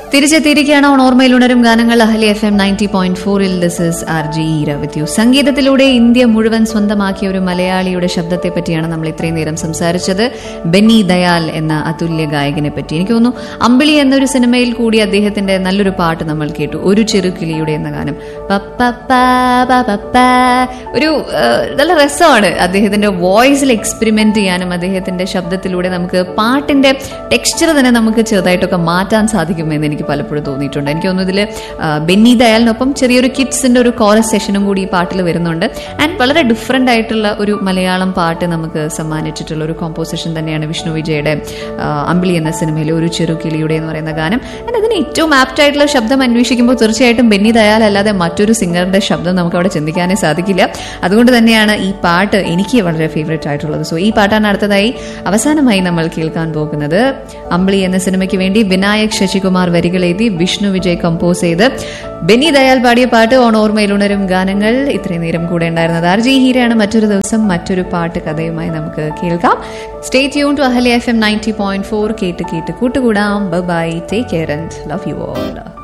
തിരിച്ചെത്തിയിരിക്കുകയാണ് on ഓർമ്മയിൽ ഉണരും ഗാനങ്ങൾ Ahalia F M ninety point ഫോറിൽ this is R J with you സംഗീതത്തിലൂടെ ഇന്ത്യ മുഴുവൻ സ്വന്തമാക്കിയ ഒരു മലയാളിയുടെ ശബ്ദത്തെ പറ്റിയാണ് നമ്മൾ ഇത്രയും നേരം സംസാരിച്ചത് ബെന്നി ദയാൽ എന്ന അതുല്യ ഗായകനെ പറ്റി എനിക്ക് തോന്നുന്നു അമ്പിളി എന്നൊരു സിനിമയിൽ കൂടി അദ്ദേഹത്തിന്റെ നല്ലൊരു പാട്ട് നമ്മൾ കേട്ടു ഒരു ചെറുകിളിയുടെ എന്ന ഗാനം പപ്പപ്പാ, പപ്പപ്പാ. ഒരു ആ, നല്ല രസമാണ് അദ്ദേഹത്തിന്റെ വോയിസിൽ എക്സ്പെരിമെന്റ് ചെയ്യാനും അദ്ദേഹത്തിന്റെ ശബ്ദത്തിലൂടെ നമുക്ക് പാട്ടിന്റെ ടെക്സ്ചർ തന്നെ നമുക്ക് ചെറുതായിട്ടൊക്കെ മാറ്റാൻ സാധിക്കുമെന്ന് എനിക്ക് പലപ്പോഴും തോന്നിയിട്ടുണ്ട് എനിക്ക് തോന്നുന്നു ഇതിൽ ബെന്നി ദയാലിനൊപ്പം ചെറിയൊരു കിഡ്സിന്റെ ഒരു കോറസ് സെഷനും കൂടി ഈ പാട്ടിൽ വരുന്നുണ്ട് ആൻഡ് വളരെ ഡിഫറെന്റ് ആയിട്ടുള്ള ഒരു മലയാളം പാട്ട് നമുക്ക് സമ്മാനിച്ചിട്ടുള്ള ഒരു കോമ്പോസിഷൻ തന്നെയാണ് വിഷ്ണു വിജയുടെ ആ, അമ്പിളി എന്ന സിനിമയിലെ ഒരു ചെറു കിളിയുടെ എന്ന് പറയുന്ന ഗാനം ആൻഡ് അതിന് ഏറ്റവും ആപ്റ്റ് ആയിട്ടുള്ള ശബ്ദം അന്വേഷിക്കുമ്പോൾ തീർച്ചയായിട്ടും ബെന്നി ദയാൽ അല്ലാതെ മറ്റൊരു സിംഗറിന്റെ ശബ്ദം നമുക്ക് അവിടെ ചിന്തിക്കാനേ സാധിക്കില്ല അതുകൊണ്ട് തന്നെയാണ് ഈ പാട്ട് എനിക്ക് വളരെ ഫേവറേറ്റ് ആയിട്ടുള്ളത് സോ ഈ പാട്ടാണ് അടുത്തതായി അവസാനമായി നമ്മൾ കേൾക്കാൻ പോകുന്നത് അമ്പിളി എന്ന സിനിമയ്ക്ക് വേണ്ടി വിനായക് ശശികുമാർ വരികൾ എഴുതി വിഷ്ണു വിജയ് കമ്പോസ് ചെയ്ത് ബെന്നി ദയാൽ പാടിയ പാട്ട് ഓൺ ഓർമ്മയിൽ ഉണരും ഗാനങ്ങൾ ഇത്രയും നേരം കൂടെ ഉണ്ടായിരുന്നത് ആർ ജി ഹീരയാണ് മറ്റൊരു ദിവസം മറ്റൊരു പാട്ട് കഥയുമായി നമുക്ക് കേൾക്കാം stay tune to Ahalia F M ninety point four കേട്ട് കേട്ട് കൂട്ടുകൂടാം bye take care and love you all